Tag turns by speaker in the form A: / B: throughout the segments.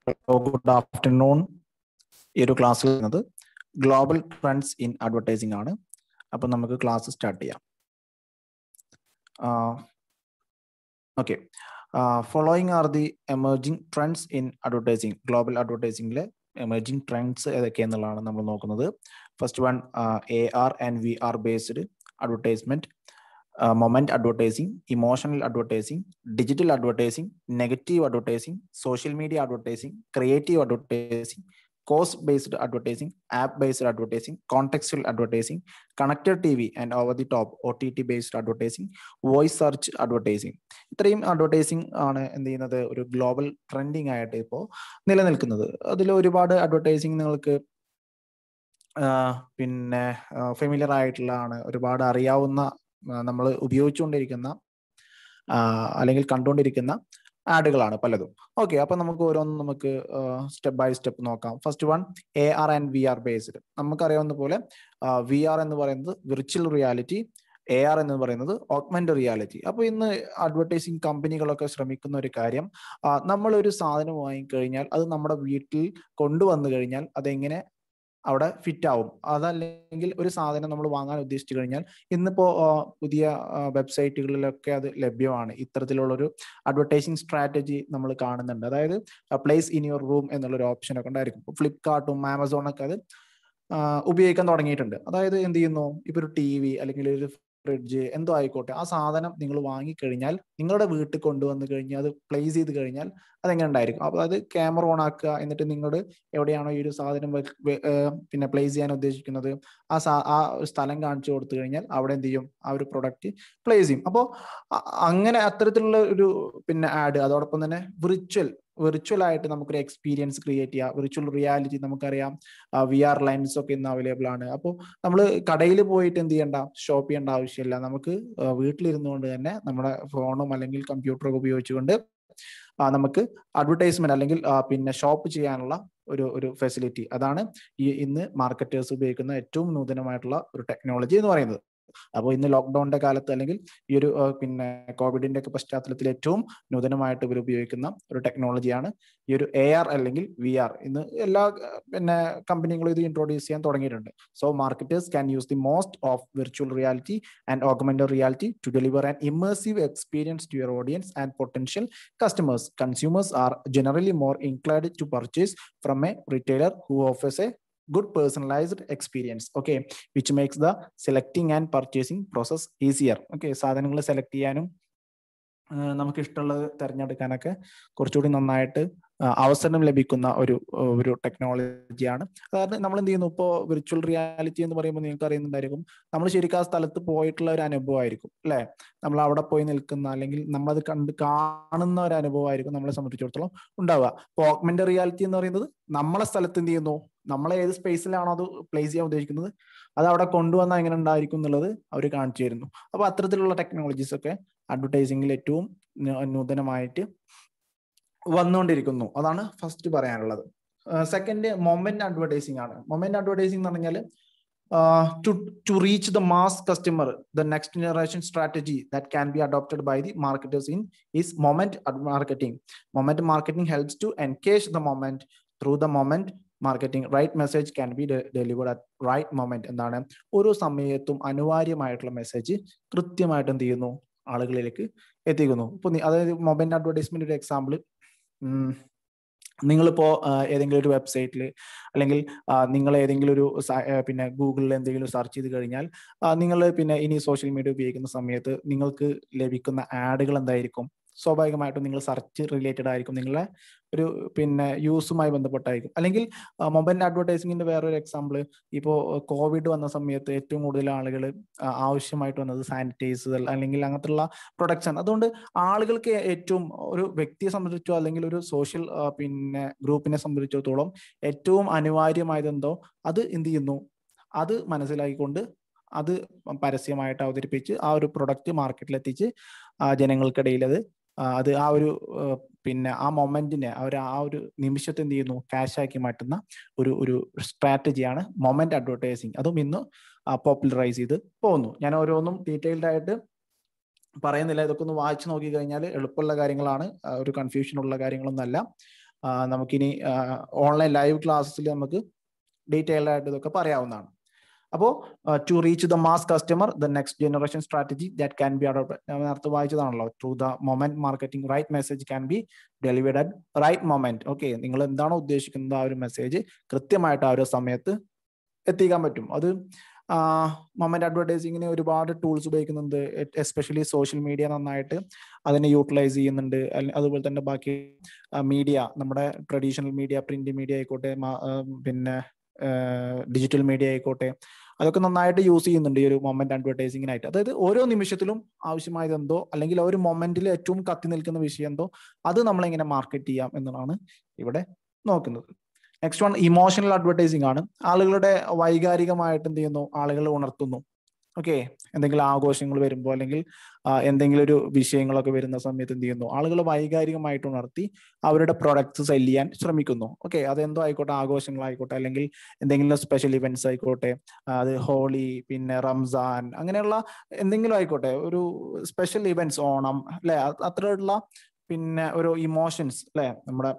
A: Good afternoon ഈ ഒരു ക്ലാസ്സിൽ വരുന്നത് ഗ്ലോബൽ ട്രെൻഡ്സ് ഇൻ അഡ്വർടൈസിംഗ് ആണ് അപ്പം നമുക്ക് ക്ലാസ് സ്റ്റാർട്ട് ചെയ്യാം okay following are the emerging trends in advertising global അഡ്വർടൈസിംഗിലെ എമർജിംഗ് ട്രെൻഡ്സ് ഏതൊക്കെയെന്നുള്ളതാണ് നമ്മൾ നോക്കുന്നത് first one A R and V R based advertisement moment advertising emotional advertising digital advertising negative advertising social media advertising creative advertising cost based advertising app based advertising contextual advertising connected T V and over the top O T T based advertising voice search advertising ഇത്രയും advertising ആണ് എന്ത് ചെയ്യുന്നത് ഒരു global trending ആയിട്ട് ഇപ്പോൾ നിലനിൽക്കുന്നത് അതിൽ ഒരുപാട് അഡ്വർടൈസിംഗ് നിങ്ങൾക്ക് പിന്നെ ഫെമിലിയർ ആയിട്ടുള്ളതാണ് ഒരുപാട് അറിയാവുന്ന നമ്മൾ ഉപയോഗിച്ചുകൊണ്ടിരിക്കുന്ന അല്ലെങ്കിൽ കണ്ടുകൊണ്ടിരിക്കുന്ന ആഡുകളാണ് പലതും ഓക്കെ അപ്പൊ നമുക്ക് ഓരോന്നും നമുക്ക് സ്റ്റെപ്പ് ബൈ സ്റ്റെപ്പ് നോക്കാം first one A R and V R based നമുക്കറിയാവുന്ന പോലെ വി ആർ എന്ന് പറയുന്നത് വിർച്വൽ റിയാലിറ്റി എ ആർ എന്ന് പറയുന്നത് ഓഗ്മെന്റ് റിയാലിറ്റി അപ്പോൾ ഇന്ന് അഡ്വർടൈസിങ് കമ്പനികളൊക്കെ ശ്രമിക്കുന്ന ഒരു കാര്യം നമ്മൾ ഒരു സാധനം വാങ്ങിക്കഴിഞ്ഞാൽ അത് നമ്മുടെ വീട്ടിൽ കൊണ്ടുവന്നു കഴിഞ്ഞാൽ അതെങ്ങനെ അവിടെ ഫിറ്റ് ആവും അതല്ലെങ്കിൽ ഒരു സാധനം നമ്മൾ വാങ്ങാൻ ഉദ്ദേശിച്ചു കഴിഞ്ഞാൽ ഇന്നിപ്പോ പുതിയ വെബ്സൈറ്റുകളിലൊക്കെ അത് ലഭ്യമാണ് ഇത്തരത്തിലുള്ള ഒരു അഡ്വർടൈസിങ് സ്ട്രാറ്റജി നമ്മൾ കാണുന്നുണ്ട് അതായത് പ്ലേസ് ഇൻ യുവർ റൂം എന്നുള്ളൊരു ഓപ്ഷൻ ഒക്കെ ഉണ്ടായിരിക്കും ഫ്ലിപ്കാർട്ടും ആമസോണൊക്കെ അത് ഉപയോഗിക്കാൻ തുടങ്ങിയിട്ടുണ്ട് അതായത് എന്ത് ചെയ്യുന്നു ഇപ്പൊ ഒരു ടി വി അല്ലെങ്കിൽ ഒരു ഫ്രിഡ്ജ് എന്തോ ആയിക്കോട്ടെ ആ സാധനം നിങ്ങൾ വാങ്ങിക്കഴിഞ്ഞാൽ നിങ്ങളുടെ വീട്ടിൽ കൊണ്ടുവന്ന് കഴിഞ്ഞാൽ അത് പ്ലേസ് ചെയ്ത് കഴിഞ്ഞാൽ അതെങ്ങനെ ഉണ്ടായിരിക്കും അപ്പോൾ അത് ക്യാമറ ഓൺ ആക്കുക എന്നിട്ട് നിങ്ങളുടെ എവിടെയാണോ ഈ ഒരു സാധനം പിന്നെ പ്ലേസ് ചെയ്യാൻ ഉദ്ദേശിക്കുന്നത് ആ സാ ആ സ്ഥലം കാണിച്ചു കൊടുത്തു കഴിഞ്ഞാൽ അവിടെ എന്ത് ചെയ്യും ആ ഒരു പ്രൊഡക്റ്റ് പ്ലേസ് ചെയ്യും അപ്പോൾ അങ്ങനെ അത്തരത്തിലുള്ള ഒരു പിന്നെ ആഡ് അതോടൊപ്പം തന്നെ വിർച്വൽ വിർച്വൽ ആയിട്ട് നമുക്കൊരു എക്സ്പീരിയൻസ് ക്രിയേറ്റ് ചെയ്യാം വിർച്വൽ റിയാലിറ്റി നമുക്കറിയാം വി ആർ ലൈൻസ് ഒക്കെ ഇന്ന് അവൈലബിൾ ആണ് അപ്പോൾ നമ്മൾ കടയിൽ പോയിട്ട് എന്ത് ചെയ്യണ്ട ഷോപ്പ് ചെയ്യേണ്ട ആവശ്യമില്ല നമുക്ക് വീട്ടിലിരുന്നുകൊണ്ട് തന്നെ നമ്മുടെ ഫോണും അല്ലെങ്കിൽ കമ്പ്യൂട്ടറൊക്കെ ഉപയോഗിച്ചുകൊണ്ട് നമുക്ക് അഡ്വർടൈസ്മെന്റ് അല്ലെങ്കിൽ പിന്നെ ഷോപ്പ് ചെയ്യാനുള്ള ഒരു ഒരു ഫെസിലിറ്റി അതാണ് ഈ ഇന്ന് മാർക്കറ്റേഴ്സ് ഉപയോഗിക്കുന്ന ഏറ്റവും നൂതനമായിട്ടുള്ള ഒരു ടെക്നോളജി എന്ന് പറയുന്നത് അപ്പോൾ ഇന്ന് ലോക്ക്ഡൌണിന്റെ കാലത്ത് അല്ലെങ്കിൽ ഈ ഒരു പിന്നെ കോവിഡിന്റെ ഒക്കെ പശ്ചാത്തലത്തിൽ ഏറ്റവും നൂതനമായിട്ട് ഇവർ ഉപയോഗിക്കുന്ന ഒരു ടെക്നോളജിയാണ് ഈ ഒരു എ ആർ അല്ലെങ്കിൽ വി ആർ ഇന്ന് എല്ലാ പിന്നെ കമ്പനികളും ഇത് ഇൻട്രോഡ്യൂസ് ചെയ്യാൻ തുടങ്ങിയിട്ടുണ്ട് so marketers can use the most of virtual reality and augmented reality to deliver an immersive experience to your audience and potential customers consumers are generally more inclined to purchase from a retailer who offers a good personalized experience okay which makes the selecting and purchasing process easier okay സാധനങ്ങൾ select ചെയ്യാനും നമുക്ക് ഇഷ്ടമുള്ളത് തിരഞ്ഞെടുക്കാനൊക്കെ കുറച്ചുകൂടി നന്നായിട്ട് അവസരം ലഭിക്കുന്ന ഒരു ഒരു ടെക്നോളജിയാണ് അതായത് നമ്മൾ എന്ത് ചെയ്യുന്നു ഇപ്പോൾ വിർച്വൽ റിയാലിറ്റി എന്ന് പറയുമ്പോൾ നിങ്ങൾക്ക് അറിയുന്നുണ്ടായിരിക്കും നമ്മൾ ശരിക്കും ആ സ്ഥലത്ത് പോയിട്ടുള്ള ഒരു അനുഭവമായിരിക്കും അല്ലെ നമ്മൾ അവിടെ പോയി നിൽക്കുന്ന അല്ലെങ്കിൽ നമ്മളത് കണ്ട് കാണുന്ന ഒരു അനുഭവമായിരിക്കും നമ്മളെ സംബന്ധിച്ചിടത്തോളം ഉണ്ടാവുക ഇപ്പോൾ ഓഗ്മെന്റ് റിയാലിറ്റി എന്ന് പറയുന്നത് നമ്മളെ സ്ഥലത്ത് എന്ത് ചെയ്യുന്നു നമ്മളെ ഏത് സ്പേസിലാണോ അത് പ്ലേസ് ചെയ്യാൻ ഉദ്ദേശിക്കുന്നത് അത് അവിടെ കൊണ്ടുവന്നാൽ എങ്ങനെ ഉണ്ടായിരിക്കും എന്നുള്ളത് അവർ കാണിച്ചു തരുന്നു അപ്പൊ അത്തരത്തിലുള്ള ടെക്നോളജീസ് ഒക്കെ അഡ്വർടൈസിംഗിൽ ഏറ്റവും നൂതനമായിട്ട് വന്നുകൊണ്ടിരിക്കുന്നു അതാണ് ഫസ്റ്റ് പറയാനുള്ളത് സെക്കൻഡ് മൊമെന്റ് അഡ്വർടൈസിംഗ് ആണ് മൊമെന്റ് അഡ്വർടൈസിംഗ് എന്ന് പറഞ്ഞാൽ to to reach the mass customer the next generation strategy that can be adopted by the marketers in is moment marketing moment marketing helps to engage the moment through the moment marketing right message can be delivered at right moment എന്താണ് ഓരോ സമയത്തും അനിവാര്യമായിട്ടുള്ള message കൃത്യമായിട്ട് എന്ത് ചെയ്യുന്നു ആളുകളിലേക്ക് എത്തിക്കുന്നു ഇപ്പൊ അതായത് മൊബൈൽ അഡ്വർടൈസ്മെന്റ് ഒരു എക്സാമ്പിൾ നിങ്ങളിപ്പോ ഏതെങ്കിലും ഒരു വെബ്സൈറ്റിൽ അല്ലെങ്കിൽ നിങ്ങൾ ഏതെങ്കിലും ഒരു പിന്നെ ഗൂഗിളിൽ എന്തെങ്കിലും സെർച്ച് ചെയ്ത് കഴിഞ്ഞാൽ നിങ്ങൾ പിന്നെ ഇനി സോഷ്യൽ മീഡിയ ഉപയോഗിക്കുന്ന സമയത്ത് നിങ്ങൾക്ക് ലഭിക്കുന്ന ആഡുകൾ എന്തായിരിക്കും സ്വാഭാവികമായിട്ടും നിങ്ങൾ സെർച്ച് റിലേറ്റഡ് ആയിരിക്കും നിങ്ങളെ ഒരു പിന്നെ യൂസുമായി ബന്ധപ്പെട്ടായിരിക്കും അല്ലെങ്കിൽ മൊബൈൽ അഡ്വർടൈസിങ്ങിന്റെ വേറൊരു എക്സാമ്പിൾ ഇപ്പോൾ കോവിഡ് വന്ന സമയത്ത് ഏറ്റവും കൂടുതൽ ആളുകൾ ആവശ്യമായിട്ട് വന്നത് സാനിറ്റൈസർ അല്ലെങ്കിൽ അങ്ങനത്തുള്ള പ്രൊഡക്ഷൻ അതുകൊണ്ട് ആളുകൾക്ക് ഏറ്റവും ഒരു വ്യക്തിയെ സംബന്ധിച്ചോ അല്ലെങ്കിൽ ഒരു സോഷ്യൽ പിന്നെ ഗ്രൂപ്പിനെ സംബന്ധിച്ചിടത്തോളം ഏറ്റവും അനിവാര്യമായത് എന്തോ അത് എന്ത് ചെയ്യുന്നു അത് മനസ്സിലാക്കിക്കൊണ്ട് അത് പരസ്യമായിട്ട് അവതരിപ്പിച്ച് ആ ഒരു പ്രൊഡക്റ്റ് മാർക്കറ്റിൽ എത്തിച്ച് ജനങ്ങൾക്കിടയിൽ അത് അത് ആ ഒരു പിന്നെ ആ മൊമെന്റിനെ അവർ ആ ഒരു നിമിഷത്തെ എന്ത് ചെയ്യുന്നു ക്യാഷ് ആക്കി മാറ്റുന്ന ഒരു ഒരു സ്ട്രാറ്റജിയാണ് മൊമെന്റ് അഡ്വർടൈസിങ് അതും ഇന്ന് പോപ്പുലറൈസ് ചെയ്ത് പോകുന്നു ഞാൻ ഓരോന്നും ഡീറ്റെയിൽഡ് ആയിട്ട് പറയുന്നില്ല ഇതൊക്കെ ഒന്ന് വായിച്ചു നോക്കി കഴിഞ്ഞാൽ എളുപ്പമുള്ള കാര്യങ്ങളാണ് ഒരു കൺഫ്യൂഷൻ ഉള്ള കാര്യങ്ങളൊന്നും അല്ല നമുക്കിനി ഓൺലൈൻ ലൈവ് ക്ലാസ്സിൽ നമുക്ക് ഡീറ്റെയിൽഡ് ആയിട്ട് ഇതൊക്കെ പറയാവുന്നതാണ് അപ്പോൾ to reach the mass customer the next generation strategy that can be adopt ഞാൻ നേരത്തെ വായിച്ചതാണല്ലോ through the moment marketing right message can be delivered at right moment okay നിങ്ങൾ എന്താണോ ഉദ്ദേശിക്കുന്നത് ആ ഒരു മെസ്സേജ് കൃത്യമായിട്ട് ആ ഒരു സമയത്ത് എത്തിക്കാൻ പറ്റും അത് മൊമെന്റ് അഡ്വർടൈസിങ്ങിന് ഒരുപാട് ടൂൾസ് ഉപയോഗിക്കുന്നുണ്ട് എസ്പെഷ്യലി സോഷ്യൽ മീഡിയ നന്നായിട്ട് അതിനെ യൂട്ടിലൈസ് ചെയ്യുന്നുണ്ട് അതുപോലെ തന്നെ ബാക്കി മീഡിയ നമ്മുടെ ട്രഡീഷണൽ മീഡിയ പ്രിന്റ് മീഡിയ ആയിക്കോട്ടെ പിന്നെ ഡിജിറ്റൽ മീഡിയ ആയിക്കോട്ടെ അതൊക്കെ നന്നായിട്ട് യൂസ് ചെയ്യുന്നുണ്ട് ഈ ഒരു മൊമെന്റ് അഡ്വർടൈസിങ്ങിനായിട്ട് അതായത് ഓരോ നിമിഷത്തിലും ആവശ്യമായത് എന്തോ അല്ലെങ്കിൽ ആ ഒരു മൊമെന്റിൽ ഏറ്റവും കത്തി നിൽക്കുന്ന വിഷയം എന്തോ അത് നമ്മൾ എങ്ങനെ മാർക്കറ്റ് ചെയ്യാം എന്നതാണ് ഇവിടെ നോക്കുന്നത് നെക്സ്റ്റ് വൺ ഇമോഷണൽ അഡ്വർടൈസിങ് ആണ് ആളുകളുടെ വൈകാരികമായിട്ട് എന്ത് ചെയ്യുന്നു ആളുകൾ ഉണർത്തുന്നു ഓക്കെ എന്തെങ്കിലും ആഘോഷങ്ങൾ വരുമ്പോൾ അല്ലെങ്കിൽ എന്തെങ്കിലും ഒരു വിഷയങ്ങളൊക്കെ വരുന്ന സമയത്ത് എന്ത് ചെയ്യുന്നു ആളുകൾ വൈകാരികമായിട്ട് ഉണർത്തി അവരുടെ പ്രൊഡക്ട്സ് സെല് ചെയ്യാൻ ശ്രമിക്കുന്നു ഓക്കെ അതെന്തോ ആയിക്കോട്ടെ ആഘോഷങ്ങളായിക്കോട്ടെ അല്ലെങ്കിൽ എന്തെങ്കിലും സ്പെഷ്യൽ ഇവന്റ്സ് ആയിക്കോട്ടെ അത് ഹോളി പിന്നെ റംസാൻ അങ്ങനെയുള്ള എന്തെങ്കിലും ആയിക്കോട്ടെ ഒരു സ്പെഷ്യൽ ഇവന്റ്സ് ഓണം അല്ലെ അത്രയുള്ള പിന്നെ ഒരു ഇമോഷൻസ് അല്ലെ നമ്മുടെ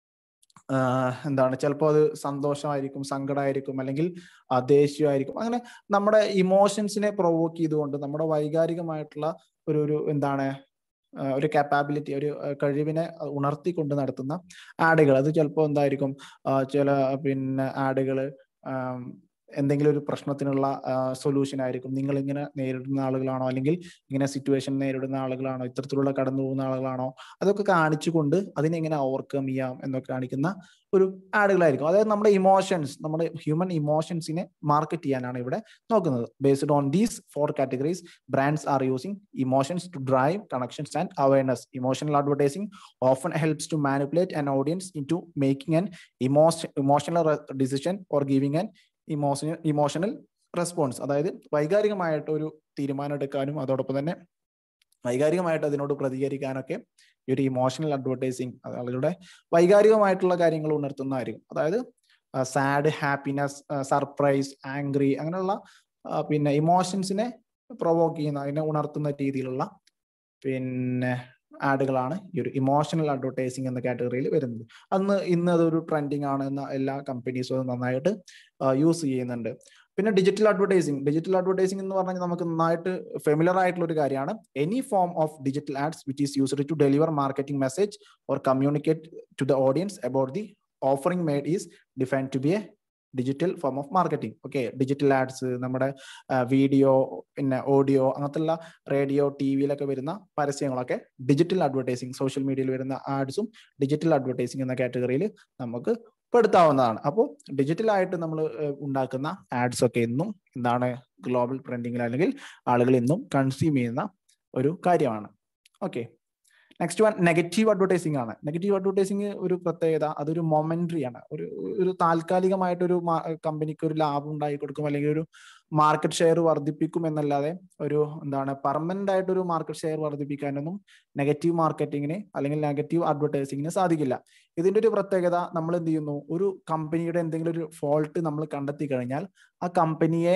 A: എന്താണ് ചിലപ്പോൾ അത് സന്തോഷമായിരിക്കും സങ്കടമായിരിക്കും അല്ലെങ്കിൽ ദേഷ്യമായിരിക്കും അങ്ങനെ നമ്മുടെ ഇമോഷൻസിനെ പ്രൊവോക്ക് ചെയ്തുകൊണ്ട് നമ്മുടെ വൈകാരികമായിട്ടുള്ള ഒരു ഒരു എന്താണ് ഒരു കാപ്പാബിലിറ്റി ഒരു കഴിവിനെ ഉണർത്തിക്കൊണ്ട് നടത്തുന്ന ആഡുകൾ അത് ചിലപ്പോൾ എന്തായിരിക്കും ചില പിന്നെ ആഡുകൾ എന്തെങ്കിലും ഒരു പ്രശ്നത്തിനുള്ള സൊല്യൂഷൻ ആയിരിക്കും നിങ്ങൾ ഇങ്ങനെ നേരിടുന്ന ആളുകളാണോ അല്ലെങ്കിൽ ഇങ്ങനെ സിറ്റുവേഷൻ നേരിടുന്ന ആളുകളാണോ ഇത്തരത്തിലുള്ള കടന്നു പോകുന്ന ആളുകളാണോ അതൊക്കെ കാണിച്ചുകൊണ്ട് അതിനെ എങ്ങനെ ഓവർകം ചെയ്യാം എന്നൊക്കെ കാണിക്കുന്ന ഒരു ആഡുകളായിരിക്കും അതായത് നമ്മുടെ ഇമോഷൻസ് നമ്മുടെ ഹ്യൂമൻ ഇമോഷൻസിനെ മാർക്കറ്റ് ചെയ്യാനാണ് ഇവിടെ നോക്കുന്നത് based on these four categories brands are using emotions to drive connections and awareness emotional advertising often helps to manipulate an audience in to making an emotion emotional decision or giving an emotional emotional response അതായത് വൈകാരികമായിട്ട് ഒരു തീരുമാനം എടുക്കാനും അതോടൊപ്പം തന്നെ വൈകാരികമായിട്ട് അതിനോട് പ്രതികരിക്കാനൊക്കെ ഈ ഒരു ഇമോഷണൽ അഡ്വർടൈസിങ് ആളുകളുടെ വൈകാരികമായിട്ടുള്ള കാര്യങ്ങൾ ഉണർത്തുന്നതായിരിക്കും അതായത് സാഡ് ഹാപ്പിനെസ് സർപ്രൈസ് ആംഗ്രി അങ്ങനെയുള്ള പിന്നെ ഇമോഷൻസിനെ പ്രൊവോക്ക് ചെയ്യുന്ന അതിനെ ഉണർത്തുന്ന രീതിയിലുള്ള പിന്നെ ആഡുകളാണ് ഈ ഒരു ഇമോഷണൽ അഡ്വർടൈസിങ് എന്ന കാറ്റഗറിയിൽ വരുന്നത് അന്ന് ഇന്ന് അതൊരു ട്രെൻഡിങ് ആണ് എന്ന എല്ലാ കമ്പനീസും അത് നന്നായിട്ട് യൂസ് ചെയ്യുന്നുണ്ട് പിന്നെ ഡിജിറ്റൽ അഡ്വർടൈസിങ് ഡിജിറ്റൽ അഡ്വർടൈസിംഗ് എന്ന് പറഞ്ഞാൽ നമുക്ക് നന്നായിട്ട് ഫെമിലർ ആയിട്ടുള്ള ഒരു കാര്യമാണ് any form of digital ads which is used to deliver marketing message or communicate to the audience about the offering made is define to be a digital form of marketing okay digital ads നമ്മുടെ video പിന്നെ audio അങ്ങനത്തെ radio T വിയിലൊക്കെ വരുന്ന പരസ്യങ്ങളൊക്കെ digital advertising social മീഡിയയിൽ വരുന്ന ആഡ്സും digital advertising എന്ന കാറ്റഗറിയിൽ നമുക്ക് പെടുത്താവുന്നതാണ് അപ്പോൾ ഡിജിറ്റൽ ആയിട്ട് നമ്മൾ ഉണ്ടാക്കുന്ന ആഡ്സ് ഒക്കെ ഇന്നും എന്താണ് ഗ്ലോബൽ ട്രെൻഡിങ്ങിൽ അല്ലെങ്കിൽ ആളുകൾ ഇന്നും കൺസ്യൂം ചെയ്യുന്ന ഒരു കാര്യമാണ് okay next one negative advertising ആണ് നെഗറ്റീവ് അഡ്വർടൈസിംഗ് ഒരു പ്രത്യേകത അതൊരു മൊമെന്ററി ആണ് ഒരു ഒരു താൽക്കാലികമായിട്ടൊരു കമ്പനിക്ക് ഒരു ലാഭം ഉണ്ടാക്കി കൊടുക്കും അല്ലെങ്കിൽ ഒരു മാർക്കറ്റ് ഷെയർ വർദ്ധിപ്പിക്കും എന്നല്ലാതെ ഒരു എന്താണ് പെർമനന്റ് ആയിട്ട് ഒരു മാർക്കറ്റ് ഷെയർ വർദ്ധിപ്പിക്കാനൊന്നും നെഗറ്റീവ് മാർക്കറ്റിങ്ങിന് അല്ലെങ്കിൽ നെഗറ്റീവ് അഡ്വർടൈസിങ്ങിന് സാധിക്കില്ല ഇതിന്റെ ഒരു പ്രത്യേകത നമ്മൾ എന്ത് ചെയ്യുന്നു ഒരു കമ്പനിയുടെ എന്തെങ്കിലും ഒരു ഫോൾട്ട് നമ്മൾ കണ്ടെത്തി കഴിഞ്ഞാൽ ആ കമ്പനിയെ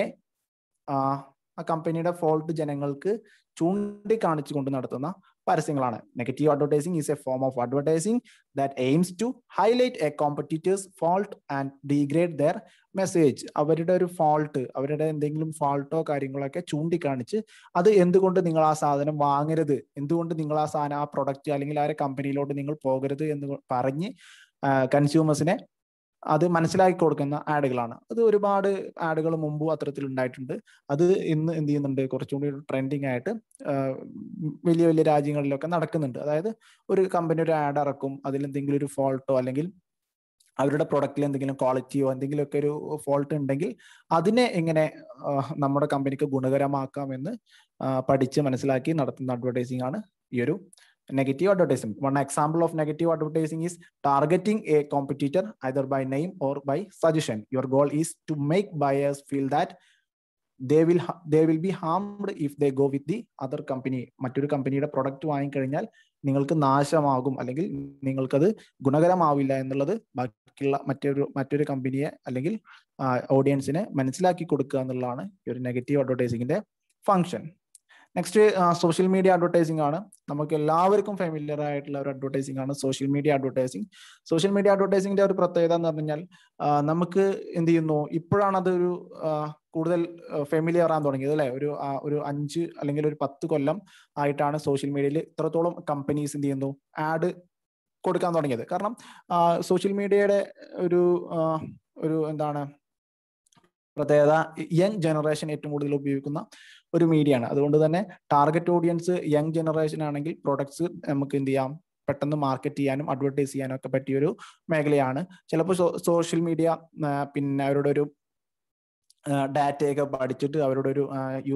A: ആ കമ്പനിയുടെ ഫോൾട്ട് ജനങ്ങൾക്ക് ചൂണ്ടിക്കാണിച്ചുകൊണ്ട് നടത്തുന്ന പരസ്യങ്ങളാണ് negative advertising is a form of advertising that aims to highlight a competitor's fault and degrade their message അവരുടെ ഒരു ഫോൾട്ട് അവരുടെ എന്തെങ്കിലും ഫോൾട്ടോ കാര്യങ്ങളൊക്കെ ചൂണ്ടിക്കാണിച്ച് അത് എന്തുകൊണ്ട് നിങ്ങൾ ആ സാധനം വാങ്ങരുത് എന്തുകൊണ്ട് നിങ്ങൾ ആ സാധനം ആ പ്രൊഡക്റ്റ് അല്ലെങ്കിൽ ആ കമ്പനിയിലോട്ട് നിങ്ങൾ പോകരുത് എന്ന് പറഞ്ഞ് കൺസ്യൂമേഴ്സിനെ അത് മനസ്സിലാക്കി കൊടുക്കുന്ന ആഡുകളാണ് അത് ഒരുപാട് ആഡുകൾ മുമ്പ് അത്തരത്തിൽ ഉണ്ടായിട്ടുണ്ട് അത് ഇന്ന് എന്ത് ചെയ്യുന്നുണ്ട് കുറച്ചുകൂടി ട്രെൻഡിങ് ആയിട്ട് വലിയ വലിയ രാജ്യങ്ങളിലൊക്കെ നടക്കുന്നുണ്ട് അതായത് ഒരു കമ്പനി ഒരു ആഡ് ഇറക്കും അതിൽ എന്തെങ്കിലും ഒരു ഫോൾട്ടോ അല്ലെങ്കിൽ അവരുടെ പ്രൊഡക്റ്റിൽ എന്തെങ്കിലും ക്വാളിറ്റിയോ എന്തെങ്കിലുമൊക്കെ ഒരു ഫോൾട്ട് ഉണ്ടെങ്കിൽ അതിനെ എങ്ങനെ നമ്മുടെ കമ്പനിക്ക് ഗുണകരമാക്കാം എന്ന് പഠിച്ച് മനസ്സിലാക്കി നടത്തുന്ന അഡ്വർടൈസിംഗ് ആണ് ഈ ഒരു negative advertising. One example of negative advertising is targeting a competitor either by name or by suggestion. Your goal is to make buyers feel that they will they will be harmed if they go with the other company. മറ്റൊരു കമ്പനിയുടെ product വാങ്ങിക്കഴിഞ്ഞാൽ നിങ്ങൾക്ക് നാശമാകും അല്ലെങ്കിൽ നിങ്ങൾക്കത് ഗുണകരമാവില്ല എന്നുള്ളത് ബാക്കിയുള്ള മറ്റൊരു മറ്റൊരു കമ്പനിയെ അല്ലെങ്കിൽ ഓഡിയൻസിനെ മനസ്സിലാക്കി കൊടുക്കുക എന്നുള്ളതാണ് ഈ ഒരു നെഗറ്റീവ് അഡ്വർടൈസിങ്ങിന്റെ function next social media advertising ആണ് നമുക്ക് എല്ലാവർക്കും ഫെമിലിയർ ആയിട്ടുള്ള ഒരു അഡ്വർടൈസിംഗ് ആണ് social media advertising social media അഡ്വർടൈസിംഗിന്റെ ഒരു പ്രത്യേകത എന്ന് പറഞ്ഞു കഴിഞ്ഞാൽ നമുക്ക് എന്ത് ചെയ്യുന്നു ഇപ്പോഴാണ് അതൊരു കൂടുതൽ ഫെമിലിയർ ആകാൻ തുടങ്ങിയത് അല്ലെ ഒരു ഒരു അഞ്ച് അല്ലെങ്കിൽ ഒരു പത്ത് കൊല്ലം ആയിട്ടാണ് സോഷ്യൽ മീഡിയയിൽ ഇത്രത്തോളം കമ്പനീസ് എന്ത് ചെയ്യുന്നു ആഡ് കൊടുക്കാൻ തുടങ്ങിയത് കാരണം സോഷ്യൽ മീഡിയയുടെ ഒരു ഒരു എന്താണ് പ്രത്യേകത യങ് ജനറേഷൻ ഏറ്റവും കൂടുതൽ ഉപയോഗിക്കുന്ന ഒരു മീഡിയ ആണ് അതുകൊണ്ട് തന്നെ ടാർഗറ്റ് ഓഡിയൻസ് യങ് ജനറേഷൻ ആണെങ്കിൽ പ്രൊഡക്ട്സ് നമുക്ക് എന്ത് ചെയ്യാം പെട്ടെന്ന് മാർക്കറ്റ് ചെയ്യാനും അഡ്വർടൈസ് ചെയ്യാനും ഒക്കെ പറ്റിയ ഒരു മേഖലയാണ് ചിലപ്പോൾ സോഷ്യൽ മീഡിയ പിന്നെ അവരുടെ ഒരു ഡാറ്റയൊക്കെ പഠിച്ചിട്ട് അവരുടെ ഒരു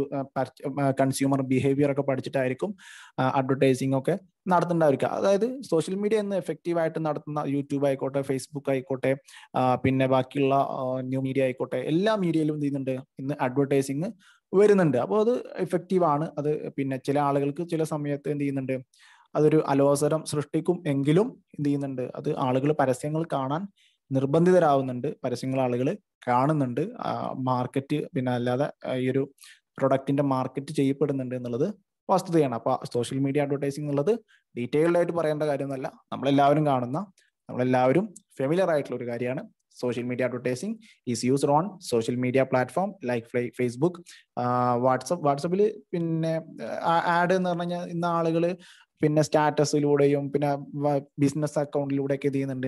A: കൺസ്യൂമർ ബിഹേവിയർ ഒക്കെ പഠിച്ചിട്ടായിരിക്കും അഡ്വർടൈസിങ് ഒക്കെ നടത്തുന്നുണ്ടായിരിക്കുക അതായത് സോഷ്യൽ മീഡിയ എന്ന് എഫക്റ്റീവ് ആയിട്ട് നടത്തുന്ന യൂട്യൂബ് ആയിക്കോട്ടെ ഫേസ്ബുക്ക് ആയിക്കോട്ടെ പിന്നെ ബാക്കിയുള്ള ന്യൂ മീഡിയ ആയിക്കോട്ടെ എല്ലാ മീഡിയയിലും എന്ത് ചെയ്യുന്നുണ്ട് ഇന്ന് അഡ്വർടൈസിങ് വരുന്നുണ്ട് അപ്പോൾ അത് എഫക്റ്റീവ് ആണ് അത് പിന്നെ ചില ആളുകൾക്ക് ചില സമയത്ത് എന്ത് ചെയ്യുന്നുണ്ട് അതൊരു അലോസരം സൃഷ്ടിക്കും എങ്കിലും എന്ത് ചെയ്യുന്നുണ്ട് അത് ആളുകൾ പരസ്യങ്ങൾ കാണാൻ നിർബന്ധിതരാവുന്നുണ്ട് പരസ്യങ്ങൾ ആളുകൾ കാണുന്നുണ്ട് മാർക്കറ്റ് പിന്നെ അല്ലാതെ ഈ ഒരു പ്രൊഡക്റ്റിന്റെ മാർക്കറ്റ് ചെയ്യപ്പെടുന്നുണ്ട് എന്നുള്ളത് വസ്തുതയാണ് അപ്പൊ സോഷ്യൽ മീഡിയ അഡ്വർടൈസിംഗ് എന്നുള്ളത് ഡീറ്റെയിൽഡ് ആയിട്ട് പറയേണ്ട കാര്യമൊന്നുമല്ല നമ്മളെല്ലാവരും കാണുന്ന നമ്മളെല്ലാവരും ഫെമിലിയർ ആയിട്ടുള്ള ഒരു കാര്യമാണ് social media advertising is used on social media platform like Facebook WhatsApp വാട്സപ്പിൽ പിന്നെ ആഡ് എന്ന് പറഞ്ഞു കഴിഞ്ഞാൽ ഇന്ന് ആളുകൾ പിന്നെ സ്റ്റാറ്റസിലൂടെയും പിന്നെ ബിസിനസ് അക്കൗണ്ടിലൂടെയൊക്കെ ഇത് ചെയ്യുന്നുണ്ട്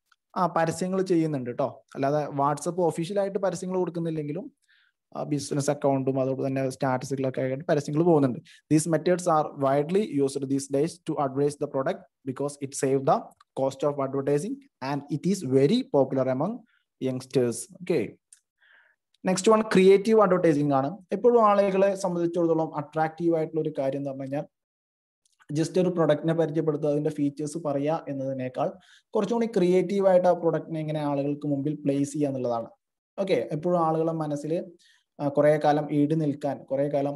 A: ആ പരസ്യങ്ങൾ ചെയ്യുന്നുണ്ട് കേട്ടോ അല്ലാതെ വാട്സപ്പ് ഒഫീഷ്യലായിട്ട് പരസ്യങ്ങൾ കൊടുക്കുന്നില്ലെങ്കിലും ബിസിനസ് അക്കൗണ്ടും അതോടൊപ്പം തന്നെ സ്റ്റാറ്റസുകളൊക്കെ ആയിട്ട് പരസ്യങ്ങൾ പോകുന്നുണ്ട് these methods are widely used these days to advise the product because it save the cost of advertising and it is very popular among youngsters okay next one creative advertising ആണ് എപ്പോഴും ആളുകളെ സംബന്ധിച്ചിടത്തോളം അട്രാക്റ്റീവ് ആയിട്ടുള്ള ഒരു കാര്യം എന്ന് പറഞ്ഞു കഴിഞ്ഞാൽ ജസ്റ്റ് ഒരു പ്രൊഡക്റ്റിനെ പരിചയപ്പെടുത്തുക അതിന്റെ ഫീച്ചേഴ്സ് പറയുക എന്നതിനേക്കാൾ കുറച്ചും കൂടി ക്രിയേറ്റീവ് ആയിട്ട് ആ പ്രൊഡക്റ്റിനെ എങ്ങനെ ആളുകൾക്ക് മുമ്പിൽ പ്ലേസ് ചെയ്യുക എന്നുള്ളതാണ് ഓക്കെ എപ്പോഴും ആളുകളെ മനസ്സിൽ കുറെ കാലം ഈട് നിൽക്കാൻ കുറെ കാലം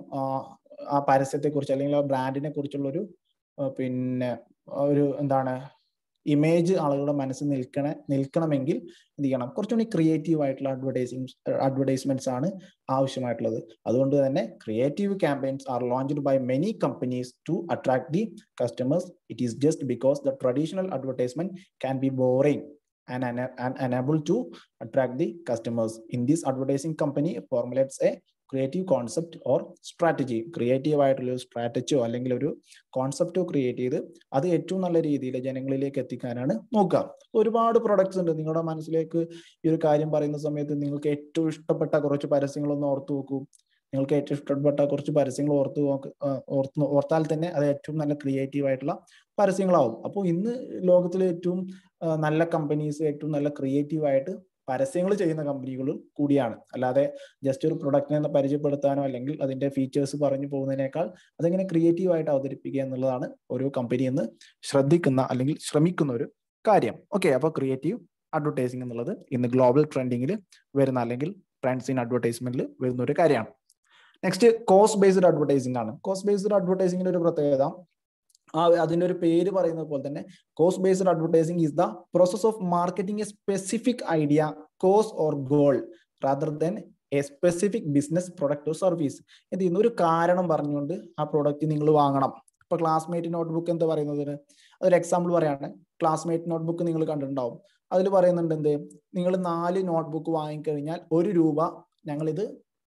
A: ആ പരസ്യത്തെ കുറിച്ച് അല്ലെങ്കിൽ ആ ബ്രാൻഡിനെ കുറിച്ചുള്ള ഒരു പിന്നെ ഒരു എന്താണ് ഇമേജ് ആളുകളുടെ മനസ്സിൽ നിൽക്കണ നിൽക്കണമെങ്കിൽ എന്ത് ചെയ്യണം കുറച്ചുകൂടി ക്രിയേറ്റീവ് ആയിട്ടുള്ള അഡ്വർടൈസിങ് അഡ്വർടൈസ്മെന്റ്സ് ആണ് ആവശ്യമായിട്ടുള്ളത് അതുകൊണ്ട് തന്നെ creative campaigns are launched by many companies to attract the customers it is just because the traditional advertisement can be boring and, and unable to attract the customers. In this advertising company formulates a creative concept or strategy creative ആയിട്ടുള്ള ഒരു സ്ട്രാറ്റജിയോ അല്ലെങ്കിൽ ഒരു കോൺസെപ്റ്റോ create ചെയ്ത് അത് ഏറ്റവും നല്ല രീതിയിൽ ജനങ്ങളിലേക്ക് എത്തിക്കാനാണ് നോക്കുക ഒരുപാട് പ്രൊഡക്ട്സ് ഉണ്ട് നിങ്ങളുടെ മനസ്സിലേക്ക് ഈ ഒരു കാര്യം പറയുന്ന സമയത്ത് നിങ്ങൾക്ക് ഏറ്റവും ഇഷ്ടപ്പെട്ട കുറച്ച് പരസ്യങ്ങളൊന്ന് ഓർത്തു നോക്കൂ നിങ്ങൾക്ക് ഏറ്റവും ഇഷ്ടപ്പെട്ട കുറച്ച് പരസ്യങ്ങൾ ഓർത്ത് നോക്ക് ഓർത്ത് ഓർത്താൽ തന്നെ അത് ഏറ്റവും നല്ല ക്രിയേറ്റീവ് ആയിട്ടുള്ള പരസ്യങ്ങളാവും അപ്പോൾ ഇന്ന് ലോകത്തിലെ ഏറ്റവും നല്ല കമ്പനീസ് ഏറ്റവും നല്ല ക്രിയേറ്റീവ് ആയിട്ട് പരസ്യങ്ങൾ ചെയ്യുന്ന കമ്പനികളും കൂടിയാണ് അല്ലാതെ ജസ്റ്റ് ഒരു പ്രൊഡക്റ്റിനെ പരിചയപ്പെടുത്താനോ അല്ലെങ്കിൽ അതിന്റെ ഫീച്ചേഴ്സ് പറഞ്ഞു പോകുന്നതിനേക്കാൾ അതെങ്ങനെ ക്രിയേറ്റീവ് ആയിട്ട് അവതരിപ്പിക്കുക എന്നുള്ളതാണ് ഓരോ കമ്പനി എന്ന് ശ്രദ്ധിക്കുന്ന അല്ലെങ്കിൽ ശ്രമിക്കുന്ന ഒരു കാര്യം ഓക്കെ അപ്പോൾ ക്രിയേറ്റീവ് അഡ്വർടൈസിംഗ് എന്നുള്ളത് ഇന്ന് ഗ്ലോബൽ ട്രെൻഡിങ്ങിൽ വരുന്ന അല്ലെങ്കിൽ ട്രെൻഡ്സ് ഇൻ അഡ്വർടൈസ്മെന്റിൽ വരുന്ന ഒരു കാര്യമാണ് നെക്സ്റ്റ് കോസ്റ്റ് ബേസ്ഡ് അഡ്വർടൈസിംഗ് ആണ് കോസ്റ്റ് ബേസ്ഡ് അഡ്വർടൈസിംഗിന്റെ ഒരു പ്രത്യേകത ആ അതിന്റെ ഒരു പേര് പറയുന്നത് പോലെ തന്നെ cost based advertising is the process of marketing a specific idea cause or goal rather than a specific business product or service എന്ത് ചെയ്യുന്നു ഒരു കാരണം പറഞ്ഞുകൊണ്ട് ആ പ്രോഡക്റ്റ് നിങ്ങൾ വാങ്ങണം ഇപ്പൊ ക്ലാസ്മേറ്റ് നോട്ട്ബുക്ക് എന്താ പറയുന്നതിന് അതൊരു എക്സാമ്പിൾ പറയാണ് ക്ലാസ്മേറ്റ് നോട്ട്ബുക്ക് നിങ്ങൾ കണ്ടിട്ടുണ്ടാവും അതിൽ പറയുന്നുണ്ട് എന്ത് നിങ്ങൾ നാല് നോട്ട്ബുക്ക് വാങ്ങിക്കഴിഞ്ഞാൽ ഒരു രൂപ ഞങ്ങളിത്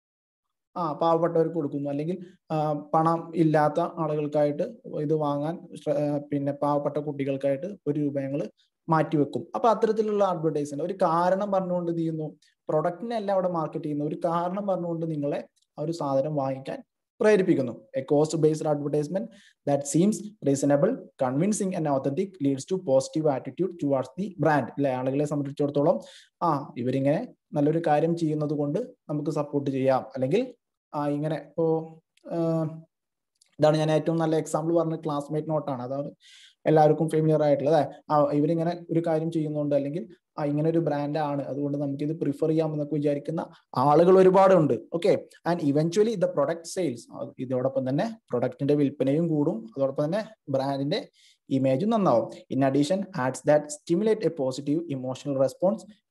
A: ആ പാവപ്പെട്ടവർക്ക് കൊടുക്കുന്നു അല്ലെങ്കിൽ പണം ഇല്ലാത്ത ആളുകൾക്കായിട്ട് ഇത് വാങ്ങാൻ പിന്നെ പാവപ്പെട്ട കുട്ടികൾക്കായിട്ട് ഒരു രൂപ ഞങ്ങൾ മാറ്റിവെക്കും അപ്പൊ അത്തരത്തിലുള്ള അഡ്വർടൈസ്മെന്റ് ഒരു കാരണം പറഞ്ഞുകൊണ്ട് എന്ത് ചെയ്യുന്നു പ്രൊഡക്റ്റിനെ അല്ല അവിടെ മാർക്കറ്റ് ചെയ്യുന്നു ഒരു കാരണം പറഞ്ഞുകൊണ്ട് നിങ്ങളെ ആ ഒരു സാധനം വാങ്ങിക്കാൻ പ്രേരിപ്പിക്കുന്നു a cost based advertisement that seems reasonable convincing and authentic leads to positive attitude towards the brand അല്ലെ ആളുകളെ സംബന്ധിച്ചിടത്തോളം ആ ഇവരിങ്ങനെ നല്ലൊരു കാര്യം ചെയ്യുന്നത് കൊണ്ട് നമുക്ക് സപ്പോർട്ട് ചെയ്യാം അല്ലെങ്കിൽ ആ ഇങ്ങനെ ഇപ്പോ ഇതാണ് ഞാൻ ഏറ്റവും നല്ല എക്സാമ്പിൾ പറഞ്ഞ ക്ലാസ്മേറ്റ് നോട്ടാണ് അതാണ് എല്ലാവർക്കും ഫെമിലിയർ ആയിട്ടുള്ളത് ആ ഇവരിങ്ങനെ ഒരു കാര്യം ചെയ്യുന്നുണ്ട് അല്ലെങ്കിൽ ആ ഇങ്ങനെ ഒരു ബ്രാൻഡ് ആണ് അതുകൊണ്ട് നമുക്ക് ഇത് പ്രിഫർ ചെയ്യാം എന്നൊക്കെ വിചാരിക്കുന്ന ആളുകൾ ഒരുപാടുണ്ട് okay and eventually the product sales ഇതോടൊപ്പം തന്നെ പ്രൊഡക്റ്റിന്റെ വിൽപ്പനയും കൂടും അതോടൊപ്പം തന്നെ ബ്രാൻഡിന്റെ ഇമേജും നന്നാവും in addition ads that stimulate a positive emotional response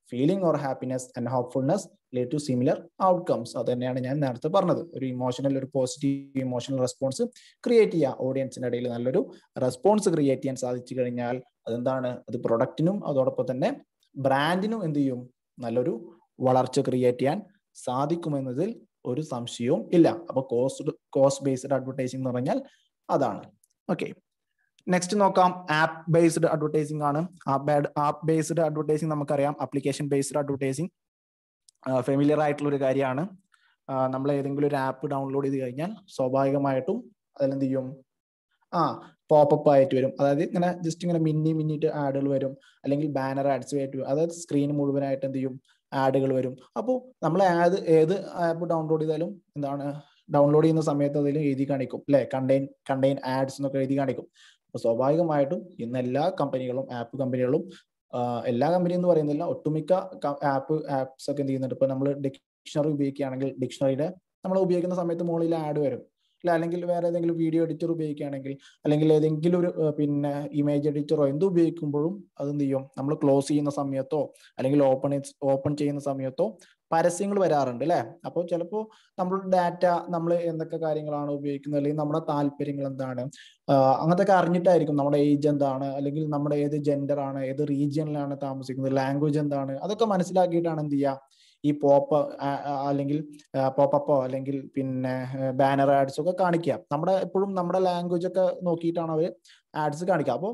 A: feeling or happiness and hopefulness lead to similar outcomes അത് തന്നെയാണ് ഞാൻ നേരത്തെ പറഞ്ഞത് ഒരു ഇമോഷണൽ ഒരു പോസിറ്റീവ് ഇമോഷണൽ റെസ്പോൺസ് ക്രിയേറ്റ് ചെയ്യുക ഓഡിയൻസിന്റെ ഇടയിൽ നല്ലൊരു റെസ്പോൺസ് ക്രിയേറ്റ് ചെയ്യാൻ സാധിച്ചു കഴിഞ്ഞാൽ അതെന്താണ് അത് പ്രൊഡക്റ്റിനും അതോടൊപ്പം തന്നെ ബ്രാൻഡിനും എന്ത് ചെയ്യും നല്ലൊരു വളർച്ച ക്രിയേറ്റ് ചെയ്യാൻ സാധിക്കുമെന്നതിൽ ഒരു സംശയവും ഇല്ല അപ്പൊ കോസ്റ്റ് കോസ്റ്റ് ബേസ്ഡ് അഡ്വർടൈസിംഗ് എന്ന് പറഞ്ഞാൽ അതാണ് ഓക്കെ നെക്സ്റ്റ് നോക്കാം ആപ്പ് ബേസ്ഡ് അഡ്വർടൈസിംഗ് ആണ് ആപ്പ് ബേസ്ഡ് അഡ്വർടൈസിംഗ് നമുക്കറിയാം ആപ്ലിക്കേഷൻ ബേസ്ഡ് അഡ്വർടൈസിംഗ് ഫെമിലിയർ ആയിട്ടുള്ള ഒരു കാര്യമാണ് നമ്മൾ ഏതെങ്കിലും ഒരു ആപ്പ് ഡൗൺലോഡ് ചെയ്ത് കഴിഞ്ഞാൽ സ്വാഭാവികമായിട്ടും അതിലെന്ത് ചെയ്യും ആ പോപ്പപ്പ് ആയിട്ട് വരും അതായത് ഇങ്ങനെ ജസ്റ്റ് ഇങ്ങനെ മിന്നി മിന്നിട്ട് ആഡുകൾ വരും അല്ലെങ്കിൽ ബാനർ ആഡ്സ് ആയിട്ട് വരും അതായത് സ്ക്രീൻ മുഴുവനായിട്ട് എന്ത് ചെയ്യും ആഡുകൾ വരും അപ്പോൾ നമ്മൾ ഏത് ഏത് ആപ്പ് ഡൗൺലോഡ് ചെയ്താലും എന്താണ് ഡൗൺലോഡ് ചെയ്യുന്ന സമയത്ത് അതിൽ എഴുതി കാണിക്കും അല്ലെ കണ്ടെയ്ൻ കണ്ടെയ്ൻ ആഡ്സ് എന്നൊക്കെ എഴുതി കാണിക്കും അപ്പൊ സ്വാഭാവികമായിട്ടും ഇന്ന് എല്ലാ കമ്പനികളും ആപ്പ് കമ്പനികളും എല്ലാ കമ്പനി എന്ന് പറയുന്നില്ല ഒട്ടുമിക്ക ആപ്പ് ആപ്സ് ഒക്കെ എന്ത് ചെയ്യുന്നുണ്ട് ഇപ്പൊ നമ്മൾ ഡിക്ഷണറി ഉപയോഗിക്കുകയാണെങ്കിൽ ഡിക്ഷണറിയുടെ നമ്മൾ ഉപയോഗിക്കുന്ന സമയത്ത് മുകളിൽ ആഡ് വരും അല്ല അല്ലെങ്കിൽ വേറെ ഏതെങ്കിലും വീഡിയോ എഡിറ്റർ ഉപയോഗിക്കുകയാണെങ്കിൽ അല്ലെങ്കിൽ ഏതെങ്കിലും ഒരു പിന്നെ ഇമേജ് എഡിറ്ററോ എന്ത് ഉപയോഗിക്കുമ്പോഴും അതെന്ത് ചെയ്യും നമ്മൾ ക്ലോസ് ചെയ്യുന്ന സമയത്തോ അല്ലെങ്കിൽ ഓപ്പൺ ഓപ്പൺ ചെയ്യുന്ന സമയത്തോ പരസ്യങ്ങൾ വരാറുണ്ട് അല്ലെ അപ്പോൾ ചിലപ്പോൾ നമ്മളുടെ ഡാറ്റ നമ്മൾ എന്തൊക്കെ കാര്യങ്ങളാണ് ഉപയോഗിക്കുന്നത് അല്ലെങ്കിൽ നമ്മുടെ താല്പര്യങ്ങൾ എന്താണ് അങ്ങനത്തെ ഒക്കെ അറിഞ്ഞിട്ടായിരിക്കും നമ്മുടെ ഏജ് എന്താണ് അല്ലെങ്കിൽ നമ്മുടെ ഏത് ജെൻഡർ ആണ് ഏത് റീജിയനിലാണ് താമസിക്കുന്നത് ലാംഗ്വേജ് എന്താണ് അതൊക്കെ മനസ്സിലാക്കിയിട്ടാണ് എന്ത് ചെയ്യുക ഈ പോപ്പ് അല്ലെങ്കിൽ പോപ്പപ്പോ അല്ലെങ്കിൽ പിന്നെ ബാനർ ആഡ്സ് ഒക്കെ കാണിക്കുക നമ്മുടെ എപ്പോഴും നമ്മുടെ ലാംഗ്വേജ് ഒക്കെ നോക്കിയിട്ടാണ് അവർ ആഡ്സ് കാണിക്കുക അപ്പോൾ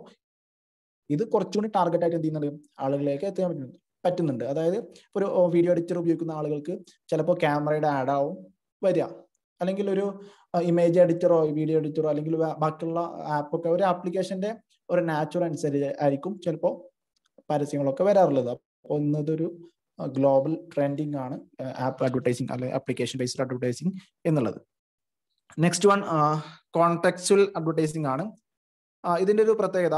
A: ഇത് കുറച്ചുകൂടി ടാർഗറ്റ് ആയിട്ട് എന്ത് ചെയ്യുന്നുണ്ട് ആളുകളിലേക്ക് എത്താൻ പറ്റുന്നുണ്ട് പറ്റുന്നുണ്ട് അതായത് ഒരു വീഡിയോ എഡിറ്റർ ഉപയോഗിക്കുന്ന ആളുകൾക്ക് ചിലപ്പോൾ ക്യാമറയുടെ ആഡ് ആവും വരിക അല്ലെങ്കിൽ ഒരു ഇമേജ് എഡിറ്ററോ വീഡിയോ എഡിറ്ററോ അല്ലെങ്കിൽ ബാക്കിയുള്ള ആപ്പൊക്കെ ഒരു ആപ്ലിക്കേഷന്റെ ഒരു നാച്ചുറൽ അനുസരിച്ച് ആയിരിക്കും ചിലപ്പോൾ പരസ്യങ്ങളൊക്കെ വരാറുള്ളത് അപ്പോൾ ഇന്നതൊരു ഗ്ലോബൽ ട്രെൻഡിങ് ആണ് ആപ്പ് അഡ്വർടൈസിങ് അല്ലെങ്കിൽ ആപ്ലിക്കേഷൻ ബേസ്ഡ് അഡ്വർടൈസിങ് എന്നുള്ളത് നെക്സ്റ്റ് വൺ കോൺടെക്ച്വൽ അഡ്വർടൈസിങ് ആണ് ഇതിന്റെ ഒരു പ്രത്യേകത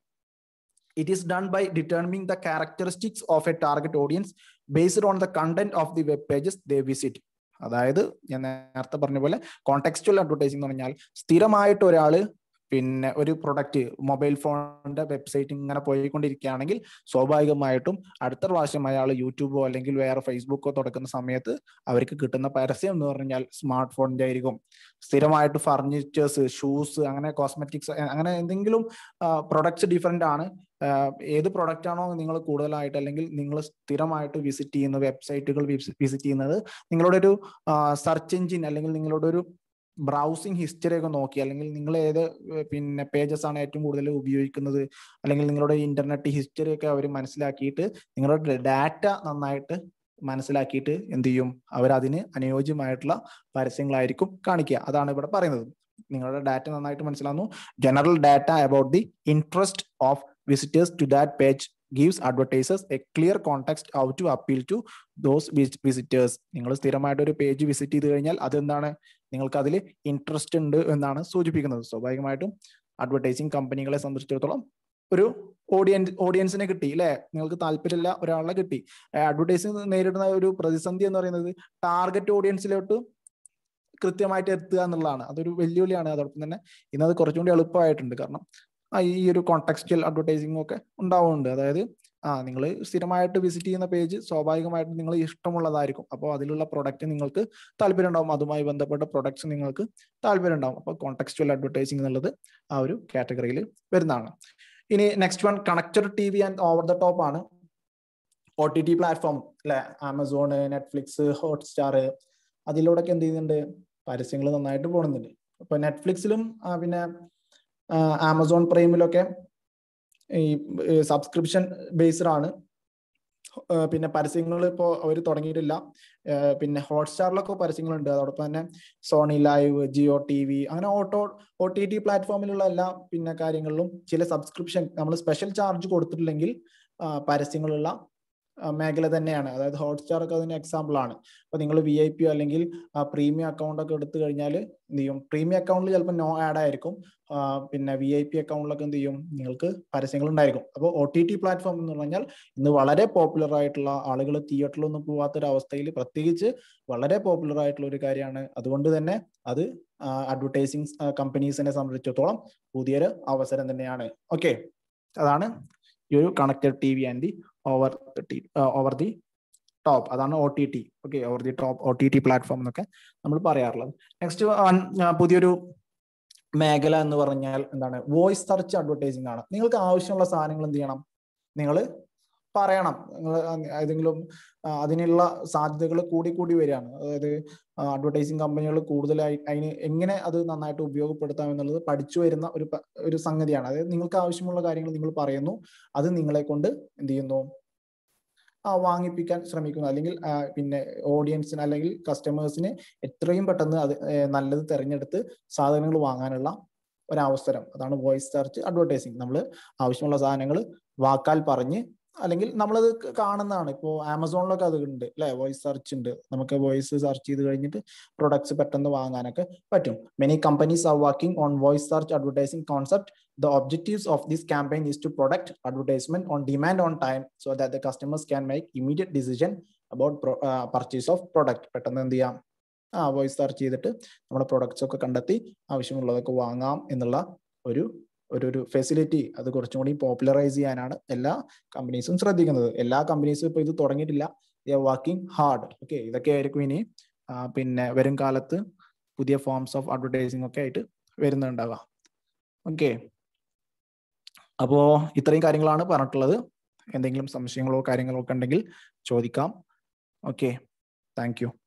A: it is done by determining the characteristics of a target audience based on the content of the web pages they visit അതായത് ഞാൻ നേരത്തെ പറഞ്ഞ പോലെ കോണ്ടെക്സ്റ്റുവൽ അഡ്വർടൈസിംഗ് എന്ന് പറഞ്ഞാൽ സ്ഥിരമായിട്ട് ഒരാൾ പിന്നെ ഒരു പ്രൊഡക്റ്റ് മൊബൈൽ ഫോണിന്റെ വെബ്സൈറ്റ് ഇങ്ങനെ പോയിക്കൊണ്ടിരിക്കുകയാണെങ്കിൽ സ്വാഭാവികമായിട്ടും അടുത്ത പ്രാവശ്യം അയാൾ യൂട്യൂബോ അല്ലെങ്കിൽ വേറെ ഫേസ്ബുക്കോ തുടക്കുന്ന സമയത്ത് അവർക്ക് കിട്ടുന്ന പരസ്യം എന്ന് പറഞ്ഞാൽ സ്മാർട്ട് ഫോണിന്റെ ആയിരിക്കും സ്ഥിരമായിട്ട് ഫർണിച്ചേഴ്സ് ഷൂസ് അങ്ങനെ കോസ്മെറ്റിക്സ് അങ്ങനെ എന്തെങ്കിലും പ്രൊഡക്ട്സ് ഡിഫറെന്റ് ആണ് ഏത് പ്രൊഡക്റ്റ് ആണോ നിങ്ങൾ കൂടുതലായിട്ട് അല്ലെങ്കിൽ നിങ്ങൾ സ്ഥിരമായിട്ട് വിസിറ്റ് ചെയ്യുന്ന വെബ്സൈറ്റുകൾ വിസിറ്റ് ചെയ്യുന്നത് നിങ്ങളുടെ ഒരു സെർച്ച് എഞ്ചിൻ അല്ലെങ്കിൽ നിങ്ങളുടെ ഒരു ബ്രൗസിങ് ഹിസ്റ്ററി ഒക്കെ നോക്കി അല്ലെങ്കിൽ നിങ്ങൾ ഏത് പിന്നെ പേജസ് ആണ് ഏറ്റവും കൂടുതൽ ഉപയോഗിക്കുന്നത് അല്ലെങ്കിൽ നിങ്ങളുടെ ഇന്റർനെറ്റ് ഹിസ്റ്ററി ഒക്കെ അവർ മനസ്സിലാക്കിയിട്ട് നിങ്ങളുടെ ഡാറ്റ നന്നായിട്ട് മനസ്സിലാക്കിയിട്ട് എന്ത് ചെയ്യും അവർ അതിന് അനുയോജ്യമായിട്ടുള്ള പരസ്യങ്ങളായിരിക്കും കാണിക്കുക അതാണ് ഇവിടെ പറയുന്നത് നിങ്ങളുടെ ഡാറ്റ നന്നായിട്ട് മനസ്സിലാവുന്നു general data about the interest of visitors to that page gives advertisers a clear context how to appeal to those visitors നിങ്ങൾ സ്ഥിരമായിട്ട് ഒരു പേജ് വിസിറ്റ് ചെയ്ത് കഴിഞ്ഞാൽ അതെന്താണ് നിങ്ങൾക്ക് അതിൽ ഇൻട്രസ്റ്റ് ഉണ്ട് എന്നാണ് സൂചിപ്പിക്കുന്നത് സ്വാഭാവികമായിട്ടും അഡ്വർടൈസിങ് കമ്പനികളെ സംബന്ധിച്ചിടത്തോളം ഒരു ഓഡിയൻസ് ഓഡിയൻസിനെ കിട്ടി അല്ലെ നിങ്ങൾക്ക് താല്പര്യമില്ല ഒരാളെ കിട്ടി അഡ്വർടൈസിങ് നേരിടുന്ന ഒരു പ്രതിസന്ധി എന്ന് പറയുന്നത് ടാർഗറ്റ് ഓഡിയൻസിലോട്ട് കൃത്യമായിട്ട് എത്തുക എന്നുള്ളതാണ് അതൊരു വെല്ലുവിളിയാണ് അതോടൊപ്പം തന്നെ ഇന്നത് കുറച്ചുകൂടി എളുപ്പമായിട്ടുണ്ട് കാരണം ഈ ഒരു കോണ്ടെക്സ്റ്റൽ അഡ്വർടൈസിംഗ് ഒക്കെ ഉണ്ടാവുന്നുണ്ട് അതായത് ആ നിങ്ങൾ സ്ഥിരമായിട്ട് വിസിറ്റ് ചെയ്യുന്ന പേജ് സ്വാഭാവികമായിട്ടും നിങ്ങൾ ഇഷ്ടമുള്ളതായിരിക്കും അപ്പോൾ അതിലുള്ള പ്രൊഡക്റ്റ് നിങ്ങൾക്ക് താല്പര്യം ഉണ്ടാവും അതുമായി ബന്ധപ്പെട്ട പ്രൊഡക്ട്സ് നിങ്ങൾക്ക് താല്പര്യം ഉണ്ടാവും അപ്പോൾ കോണ്ടെക്സ്റ്റൽ അഡ്വർടൈസിംഗ് എന്നുള്ളത് ആ ഒരു കാറ്റഗറിയിൽ വരുന്നതാണ് ഇനി next one connected T V and over the top ആണ് ഒ ടി ടി പ്ലാറ്റ്ഫോം അല്ലെ ആമസോൺ നെറ്റ്ഫ്ലിക്സ് ഹോട്ട്സ്റ്റാർ അതിലൂടെയൊക്കെ എന്ത് ചെയ്യുന്നുണ്ട് പരസ്യങ്ങൾ നന്നായിട്ട് പോകുന്നുണ്ട് ഇപ്പൊ നെറ്റ്ഫ്ലിക്സിലും പിന്നെ ആമസോൺ പ്രൈമിലൊക്കെ ഈ സബ്സ്ക്രിപ്ഷൻ ബേസ്ഡ് ആണ് പിന്നെ പരസ്യങ്ങൾ ഇപ്പോൾ അവർ തുടങ്ങിയിട്ടില്ല പിന്നെ ഹോട്ട്സ്റ്റാറിലൊക്കെ പരസ്യങ്ങളുണ്ട് അതോടൊപ്പം തന്നെ Sony Liv Jio T V അങ്ങനെ ഓട്ടോ ഒ ടി ടി പ്ലാറ്റ്ഫോമിലുള്ള എല്ലാ പിന്നെ കാര്യങ്ങളിലും ചില സബ്സ്ക്രിപ്ഷൻ നമ്മൾ സ്പെഷ്യൽ ചാർജ് കൊടുത്തിട്ടില്ലെങ്കിൽ പരസ്യങ്ങളുള്ള മേഖല തന്നെയാണ് അതായത് ഹോട്ട്സ്റ്റാർ ഒക്കെ അതിന് എക്സാമ്പിൾ ആണ് അപ്പൊ നിങ്ങൾ വി ഐ പി അല്ലെങ്കിൽ പ്രീമിയം അക്കൗണ്ട് ഒക്കെ എടുത്തു കഴിഞ്ഞാൽ എന്ത് ചെയ്യും പ്രീമിയം അക്കൗണ്ടിൽ ചിലപ്പോൾ നോ ആഡ് ആയിരിക്കും പിന്നെ വി ഐ പി അക്കൗണ്ടിലൊക്കെ എന്ത് ചെയ്യും നിങ്ങൾക്ക് പരസ്യങ്ങൾ ഉണ്ടായിരിക്കും അപ്പോൾ ഒ ടി ടി പ്ലാറ്റ്ഫോം എന്ന് പറഞ്ഞാൽ ഇന്ന് വളരെ പോപ്പുലർ ആയിട്ടുള്ള ആളുകൾ തിയേറ്ററിലൊന്നും പോവാത്തൊരു അവസ്ഥയിൽ പ്രത്യേകിച്ച് വളരെ പോപ്പുലർ ആയിട്ടുള്ള ഒരു കാര്യമാണ് അതുകൊണ്ട് തന്നെ അത് അഡ്വർടൈസിങ് കമ്പനീസിനെ സംബന്ധിച്ചിടത്തോളം പുതിയൊരു അവസരം തന്നെയാണ് ഓക്കെ അതാണ് ഈ ഒരു connected T V and the over over the top അതാണ് O T T okay over the top O T T platform എന്നൊക്കെ നമ്മൾ പറയാറുള്ളത് നെക്സ്റ്റ് പുതിയൊരു മേഖല എന്ന് പറഞ്ഞാൽ എന്താണ് വോയിസ് സെർച്ച് അഡ്വർടൈസിംഗ് ആണ് നിങ്ങൾക്ക് ആവശ്യമുള്ള സാധനങ്ങൾ എന്ത് ചെയ്യണം നിങ്ങൾ പറയണം നിങ്ങൾ ഏതെങ്കിലും അതിനുള്ള സാധ്യതകൾ കൂടി കൂടി വരികയാണ് അതായത് അഡ്വർടൈസിങ് കമ്പനികൾ കൂടുതലായി അതിന് എങ്ങനെ അത് നന്നായിട്ട് ഉപയോഗപ്പെടുത്താം എന്നുള്ളത് പഠിച്ചു വരുന്ന ഒരു ഒരു സംഗതിയാണ് അതായത് നിങ്ങൾക്ക് ആവശ്യമുള്ള കാര്യങ്ങൾ നിങ്ങൾ പറയുന്നു അത് നിങ്ങളെ കൊണ്ട് എന്ത് ചെയ്യുന്നു ആ വാങ്ങിപ്പിക്കാൻ ശ്രമിക്കുന്നു അല്ലെങ്കിൽ പിന്നെ ഓഡിയൻസിന് അല്ലെങ്കിൽ കസ്റ്റമേഴ്സിന് എത്രയും പെട്ടെന്ന് അത് നല്ലത് തിരഞ്ഞെടുത്ത് സാധനങ്ങൾ വാങ്ങാനുള്ള ഒരവസരം അതാണ് വോയിസ് സെർച്ച് അഡ്വർടൈസിങ് നമ്മൾ ആവശ്യമുള്ള സാധനങ്ങൾ വാക്കാൽ പറഞ്ഞ് അല്ലെങ്കിൽ നമ്മളത് കാണുന്നതാണ് ഇപ്പോൾ ആമസോണിലൊക്കെ അത് ഉണ്ട് അല്ലെ വോയിസ് സെർച്ച് ഉണ്ട് നമുക്ക് വോയിസ് സെർച്ച് ചെയ്ത് കഴിഞ്ഞിട്ട് പ്രൊഡക്ട്സ് പെട്ടെന്ന് വാങ്ങാനൊക്കെ പറ്റും many companies are working on voice search advertising concept the objectives of this campaign is to product advertisement on demand on time so that the customers can make immediate decision about pro, uh, purchase of product പെട്ടെന്ന് എന്ത് ചെയ്യാം ആ voice search ചെയ്തിട്ട് നമ്മുടെ products ഒക്കെ കണ്ടെത്തി ആവശ്യമുള്ളതൊക്കെ വാങ്ങാം എന്നുള്ള ഒരു ഒരു ഒരു ഫെസിലിറ്റി അത് കുറച്ചും കൂടി പോപ്പുലറൈസ് ചെയ്യാനാണ് എല്ലാ കമ്പനീസും ശ്രദ്ധിക്കുന്നത് എല്ലാ കമ്പനീസും ഇപ്പൊ ഇത് തുടങ്ങിയിട്ടില്ല ദ വർക്കിംഗ് ഹാർഡ് ഓക്കെ ഇതൊക്കെ ആയിരിക്കും ഇനി പിന്നെ വരും കാലത്ത് പുതിയ ഫോംസ് ഓഫ് അഡ്വർടൈസിംഗ് ഒക്കെ ആയിട്ട് വരുന്നുണ്ടാവുക ഓക്കെ അപ്പോ ഇത്രയും കാര്യങ്ങളാണ് പറഞ്ഞിട്ടുള്ളത് എന്തെങ്കിലും സംശയങ്ങളോ കാര്യങ്ങളോ ഒക്കെ ഉണ്ടെങ്കിൽ ചോദിക്കാം ഓക്കെ താങ്ക് യു